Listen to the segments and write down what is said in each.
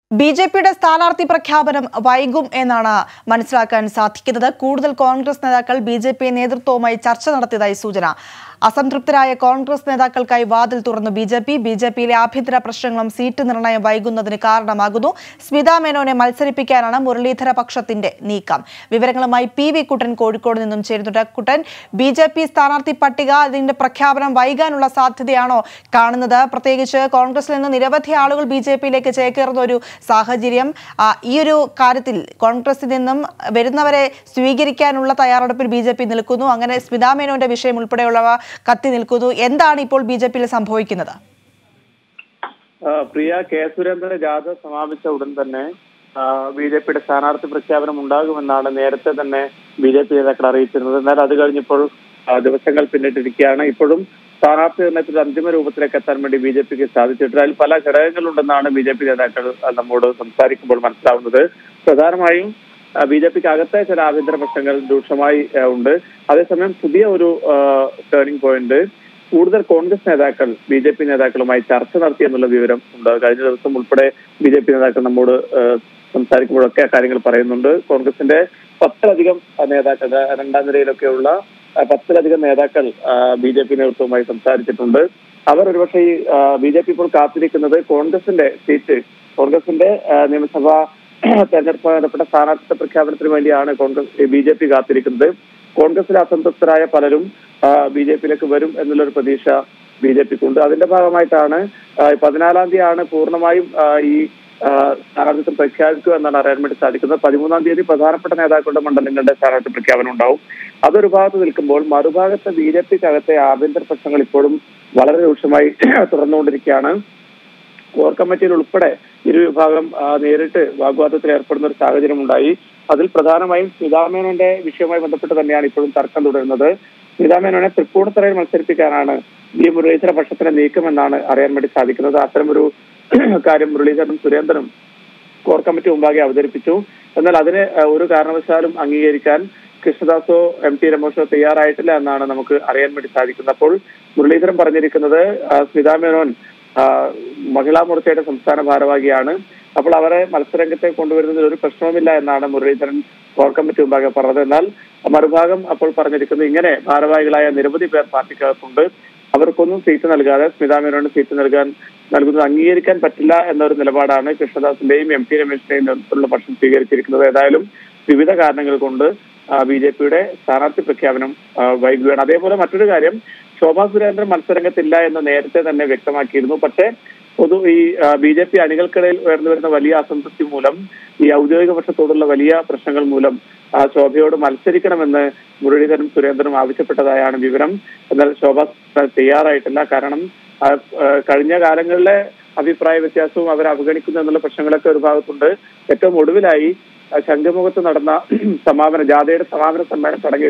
B J പിയുടെ സ്ഥാനാർത്ഥി പ്രഖ്യാപനം വൈകും എന്നാണ് മനസ്സിലാക്കാൻ സാധിക്കുന്നത് കൂടുതൽ കോൺഗ്രസ് നേതാക്കൾ ബി ജെ പി നേതൃത്വവുമായി ചർച്ച നടത്തിയതായി സൂചന അസംതൃപ്തരായ കോൺഗ്രസ് നേതാക്കൾക്കായി വാതിൽ തുറന്നു ബി ജെ പി ബി ജെ പിയിലെ ആഭ്യന്തര പ്രശ്നങ്ങളും സീറ്റ് നിർണയം വൈകുന്നതിന് കാരണമാകുന്നു സ്മിത മേനോനെ മത്സരിപ്പിക്കാനാണ് മുരളീധര പക്ഷത്തിന്റെ നീക്കം വിവരങ്ങളുമായി പി വി കുട്ടൻ കോഴിക്കോട് നിന്നും ചേരുന്നുണ്ട് കുട്ടൻ ബി ജെ പി സ്ഥാനാർത്ഥി പട്ടിക അതിന്റെ പ്രഖ്യാപനം വൈകാനുള്ള സാധ്യതയാണോ കാണുന്നത് പ്രത്യേകിച്ച് കോൺഗ്രസിൽ നിന്ന് നിരവധി ആളുകൾ ബി ജെ പിയിലേക്ക് ചേക്കേറുന്ന ഒരു സാഹചര്യം ആ, ഈ ഒരു കാര്യത്തിൽ കോൺഗ്രസിൽ നിന്നും വരുന്നവരെ സ്വീകരിക്കാനുള്ള തയ്യാറെടുപ്പിൽ ബി ജെ പി നിൽക്കുന്നു അങ്ങനെ സ്മിതാ മേനോന്റെ വിഷയം ഉൾപ്പെടെയുള്ളവ കത്തി നിൽക്കുന്നു എന്താണ് ഇപ്പോൾ ബി ജെ പിയിൽ സംഭവിക്കുന്നത് ആ, പ്രിയ കെ സുരേന്ദ്രൻ ജാഥ സമാപിച്ച ഉടൻ തന്നെ ബി ജെ പിയുടെ സ്ഥാനാർത്ഥി പ്രഖ്യാപനം ഉണ്ടാകുമെന്നാണ് നേരത്തെ തന്നെ ബി ജെ പി നേതാക്കൾ അറിയിച്ചിരുന്നത് എന്നാൽ അത് കഴിഞ്ഞപ്പോൾ ആ, ദിവസങ്ങൾ പിന്നിട്ടിരിക്കുകയാണ് ഇപ്പോഴും സ്ഥാനാർത്ഥി നിർണയത്തിൽ അന്തിമ രൂപത്തിലേക്ക് എത്താൻ വേണ്ടി ബി ജെ പിക്ക് സാധിച്ചിട്ടില്ല അതിൽ പല ഘടകങ്ങളുണ്ടെന്നാണ് ബി ജെ പി നേതാക്കൾ ആ, നമ്മോട് സംസാരിക്കുമ്പോൾ മനസ്സിലാവുന്നത് പ്രധാനമായും ബി ജെ പിക്ക് അകത്തെ ചില ആഭ്യന്തര പ്രശ്നങ്ങൾ രൂക്ഷമായി ആ, ഉണ്ട് അതേസമയം പുതിയ ഒരു ടേണിംഗ് പോയിന്റ് കൂടുതൽ കോൺഗ്രസ് നേതാക്കൾ ബി ജെ പി നേതാക്കളുമായി ചർച്ച നടത്തി എന്നുള്ള വിവരം ഉണ്ട് കഴിഞ്ഞ ദിവസം ഉൾപ്പെടെ ബി ജെ പി നേതാക്കൾ നമ്മോട് ആ, സംസാരിക്കുമ്പോഴൊക്കെ ആ കാര്യങ്ങൾ പറയുന്നുണ്ട് കോൺഗ്രസിന്റെ പത്തിലധികം ആ, നേതാക്കൾ ആ, രണ്ടാം നിരയിലൊക്കെയുള്ള ആ, പത്തിലധികം നേതാക്കൾ ബി ജെ പി നേതൃത്വവുമായി സംസാരിച്ചിട്ടുണ്ട് അവർ ഒരുപക്ഷെ ഈ ബി ജെ പി ഇപ്പോൾ കാത്തിരിക്കുന്നത് കോൺഗ്രസിന്റെ സീറ്റ് കോൺഗ്രസിന്റെ ആ, നിയമസഭാ തെരഞ്ഞെടുപ്പുമായി ബന്ധപ്പെട്ട സ്ഥാനാർത്ഥിത്വ പ്രഖ്യാപനത്തിന് വേണ്ടിയാണ് കോൺഗ്രസ് ബി ജെ പി കാത്തിരിക്കുന്നത് കോൺഗ്രസിലെ അസംതൃപ്തരായ പലരും ബി ജെ പിയിലേക്ക് വരും എന്നുള്ളൊരു പ്രതീക്ഷ ബി ജെ പിക്കുണ്ട് അതിന്റെ ഭാഗമായിട്ടാണ് ആ, പതിനാലാം തീയതിയാണ് പൂർണ്ണമായും ആ, ഈ ആ, സ്ഥാനാർത്ഥിത്വം പ്രഖ്യാപിക്കുക എന്നാണ് അറിയാൻ വേണ്ടി സാധിക്കുന്നത് പതിമൂന്നാം തീയതി പ്രധാനപ്പെട്ട നേതാക്കളുടെ മണ്ഡലങ്ങളുടെ സ്ഥാനാർത്ഥി പ്രഖ്യാപനം ഉണ്ടാവും അതൊരു ഭാഗത്ത് നിൽക്കുമ്പോൾ മറുഭാഗത്ത് ബി ജെ പിക്കകത്തെ ആഭ്യന്തര പ്രശ്നങ്ങൾ ഇപ്പോഴും വളരെ രൂക്ഷമായി തുടർന്നുകൊണ്ടിരിക്കുകയാണ് കോർ കമ്മിറ്റിയിൽ ഉൾപ്പെടെ ഇരു വിഭാഗം ആ, നേരിട്ട് വാഗ്വാദത്തിൽ ഏർപ്പെടുന്ന ഒരു സാഹചര്യം ഉണ്ടായി അതിൽ പ്രധാനമായും സ്മിതാമേനോന്റെ വിഷയവുമായി ബന്ധപ്പെട്ട് തന്നെയാണ് ഇപ്പോഴും തർക്കം തുടരുന്നത് സ്മിതാമേനോനെ തൃപ്പൂണിത്തറയിൽ മത്സരിപ്പിക്കാനാണ് ഈ മുരളീധര പക്ഷത്തിന്റെ നീക്കമെന്നാണ് അറിയാൻ വേണ്ടി സാധിക്കുന്നത് അത്തരമൊരു കാര്യം മുരളീധരനും സുരേന്ദ്രനും കോർ കമ്മിറ്റി മുമ്പാകെ അവതരിപ്പിച്ചു എന്നാൽ അതിന് ആ, ഒരു കാരണവശാലും അംഗീകരിക്കാൻ കൃഷ്ണദാസോ എം ടി രമേശോ തയ്യാറായിട്ടില്ല എന്നാണ് നമുക്ക് അറിയാൻ വേണ്ടി സാധിക്കുന്നത് അപ്പോൾ മുരളീധരൻ പറഞ്ഞിരിക്കുന്നത് ആ, സ്മിതാ മേനോൻ ആ, മഹിളാ മോർച്ചയുടെ സംസ്ഥാന ഭാരവാഹിയാണ് അപ്പോൾ അവരെ മത്സരരംഗത്തെ കൊണ്ടുവരുന്നതിൽ ഒരു പ്രശ്നവുമില്ല എന്നാണ് മുരളീധരൻ കോർ കമ്മിറ്റി മുമ്പാകെ പറഞ്ഞത് എന്നാൽ മറുഭാഗം അപ്പോൾ പറഞ്ഞിരിക്കുന്നത് ഇങ്ങനെ ഭാരവാഹികളായ നിരവധി പേർ പാർട്ടിക്കകത്തുണ്ട് അവർക്കൊന്നും സീറ്റ് നൽകാതെ സ്മിതാ മേനോന് സീറ്റ് നൽകാൻ നൽകുന്നത് അംഗീകരിക്കാൻ പറ്റില്ല എന്നൊരു നിലപാടാണ് കൃഷ്ണദാസിന്റെയും എം ടി രമേശിന്റെയും നേതൃത്വത്തിലുള്ള പക്ഷം സ്വീകരിച്ചിരിക്കുന്നത് ഏതായാലും വിവിധ കാരണങ്ങൾ കൊണ്ട് ബി ജെ പിയുടെ സ്ഥാനാർത്ഥി പ്രഖ്യാപനം ആ, വൈകുകയാണ് അതേപോലെ മറ്റൊരു കാര്യം ശോഭാ സുരേന്ദ്രൻ മത്സരരംഗത്തില്ല എന്ന് നേരത്തെ തന്നെ വ്യക്തമാക്കിയിരുന്നു പക്ഷേ പൊതു ഈ ബി ജെ പി അണികൾക്കിടയിൽ ഉയർന്നു വരുന്ന വലിയ അസംതൃപ്തി മൂലം ഈ ഔദ്യോഗിക പക്ഷത്തോടുള്ള വലിയ പ്രശ്നങ്ങൾ മൂലം ആ ശോഭയോട് മത്സരിക്കണമെന്ന് മുരളീധരനും സുരേന്ദ്രനും ആവശ്യപ്പെട്ടതായാണ് വിവരം എന്നാൽ ശോഭ തയ്യാറായിട്ടില്ല കാരണം ആ, ആ, കഴിഞ്ഞ കാലങ്ങളിലെ അഭിപ്രായ വ്യത്യാസവും അവർ അവഗണിക്കുന്നു എന്നുള്ള പ്രശ്നങ്ങളൊക്കെ ഒരു ഭാഗത്തുണ്ട് ഏറ്റവും ഒടുവിലായി ആ, ശംഖുമുഖത്ത് നടന്ന സമാപന ജാഥയുടെ സമാപന സമ്മേളന ചടങ്ങിൽ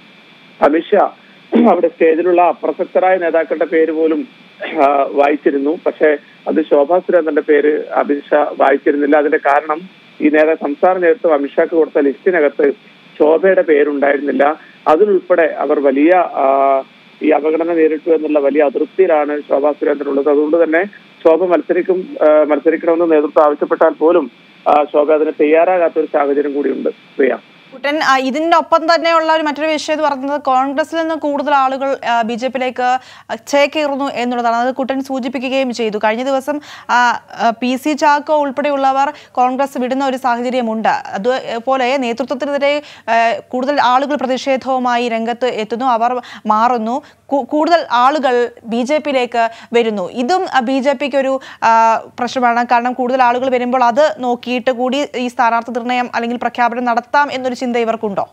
അമിത്ഷാ അവിടെ സ്റ്റേജിലുള്ള അപ്രസക്തരായ നേതാക്കളുടെ പേര് പോലും ആ, വായിച്ചിരുന്നു പക്ഷേ അത് ശോഭാ സുരേന്ദ്രന്റെ പേര് അമിത്ഷാ വായിച്ചിരുന്നില്ല അതിന്റെ കാരണം ഈ നേതാ സംസ്ഥാന നേതൃത്വം അമിത്ഷാക്ക് കൊടുത്ത ലിസ്റ്റിനകത്ത് ശോഭയുടെ പേരുണ്ടായിരുന്നില്ല അതിലുൾപ്പെടെ അവർ വലിയ ആ, ഈ അവഗണന നേരിട്ടു എന്നുള്ള വലിയ അതൃപ്തിയിലാണ് ശോഭാ സുരേന്ദ്രൻ ഉള്ളത് അതുകൊണ്ട് തന്നെ ശോഭ മത്സരിക്കും ആ, മത്സരിക്കണമെന്ന് നേതൃത്വം ആവശ്യപ്പെട്ടാൽ പോലും ആ, ശോഭ അതിന് തയ്യാറാകാത്ത ഒരു സാഹചര്യം കൂടിയുണ്ട് പ്രിയ കുട്ടൻ ആ, ഇതിന്റെ ഒപ്പം തന്നെയുള്ള ഒരു മറ്റൊരു വിഷയം എന്ന് പറയുന്നത് കോൺഗ്രസിൽ നിന്ന് കൂടുതൽ ആളുകൾ ബി ജെ പിയിലേക്ക് ചേക്കേറുന്നു എന്നുള്ളതാണ് അത് കുട്ടൻ സൂചിപ്പിക്കുകയും ചെയ്തു കഴിഞ്ഞ ദിവസം ആ, ആ, പി സി ചാക്കോ ഉൾപ്പെടെയുള്ളവർ കോൺഗ്രസ് വിടുന്ന ഒരു സാഹചര്യമുണ്ട് അതുപോലെ നേതൃത്വത്തിനെതിരെ ആ, കൂടുതൽ ആളുകൾ പ്രതിഷേധവുമായി രംഗത്ത് എത്തുന്നു അവർ മാറുന്നു കു- കൂടുതൽ ആളുകൾ ബി ജെ പിയിലേക്ക് വരുന്നു ഇതും ബി ജെ പിക്ക് ഒരു ആ, പ്രശ്നമാണ് കാരണം കൂടുതൽ ആളുകൾ വരുമ്പോൾ അത് നോക്കിയിട്ട് കൂടി ഈ സ്ഥാനാർത്ഥി നിർണയം അല്ലെങ്കിൽ പ്രഖ്യാപനം നടത്താം എന്നൊരു ചിന്ത ഇവർക്കുണ്ടോ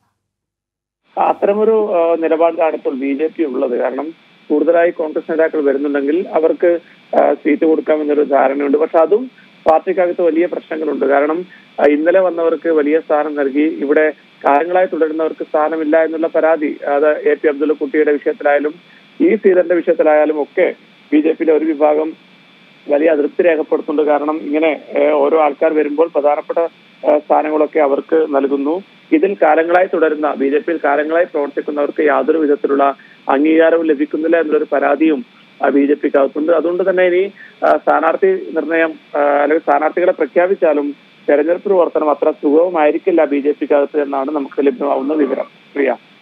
അത്തരമൊരു ആ, നിലപാടിലാണ് ഇപ്പോൾ ബി ജെ പി ഉള്ളത് കാരണം കൂടുതലായി കോൺഗ്രസ് നേതാക്കൾ വരുന്നുണ്ടെങ്കിൽ അവർക്ക് ആ, സീറ്റ് കൊടുക്കാമെന്നൊരു ധാരണയുണ്ട് പക്ഷെ അതും പാർട്ടിക്കകത്ത് വലിയ പ്രശ്നങ്ങളുണ്ട് കാരണം ആ, ഇന്നലെ വന്നവർക്ക് വലിയ സ്ഥാനം നൽകി ഇവിടെ കാലങ്ങളായി തുടരുന്നവർക്ക് സ്ഥാനമില്ല എന്നുള്ള പരാതി അത് എ പി അബ്ദുള്ള കുട്ടിയുടെ വിഷയത്തിലായാലും ഈ സീതന്റെ വിഷയത്തിലായാലും ഒക്കെ ബി ജെ പിയിലെ ഒരു വിഭാഗം വലിയ അതൃപ്തി രേഖപ്പെടുത്തുന്നുണ്ട് കാരണം ഇങ്ങനെ ഏഹ്, ഓരോ ആൾക്കാർ വരുമ്പോൾ പ്രധാനപ്പെട്ട ഏഹ്, സ്ഥാനങ്ങളൊക്കെ അവർക്ക് നൽകുന്നു ഇതിൽ കാലങ്ങളായി തുടരുന്ന ബി ജെ പിയിൽ കാലങ്ങളായി പ്രവർത്തിക്കുന്നവർക്ക് യാതൊരു വിധത്തിലുള്ള അംഗീകാരവും ലഭിക്കുന്നില്ല എന്നുള്ളൊരു പരാതിയും ബി ജെ പിക്ക് അകത്തുണ്ട് അതുകൊണ്ട് തന്നെ ഇനി ആ, സ്ഥാനാർത്ഥി നിർണയം ആ, അല്ലെങ്കിൽ സ്ഥാനാർത്ഥികളെ പ്രഖ്യാപിച്ചാലും തെരഞ്ഞെടുപ്പ് പ്രവർത്തനം അത്ര സുഗമമായിരിക്കില്ല ബി ജെ പിക്ക് അകത്ത് എന്നാണ് നമുക്ക് ലഭ്യമാവുന്ന വിവരം പ്രിയ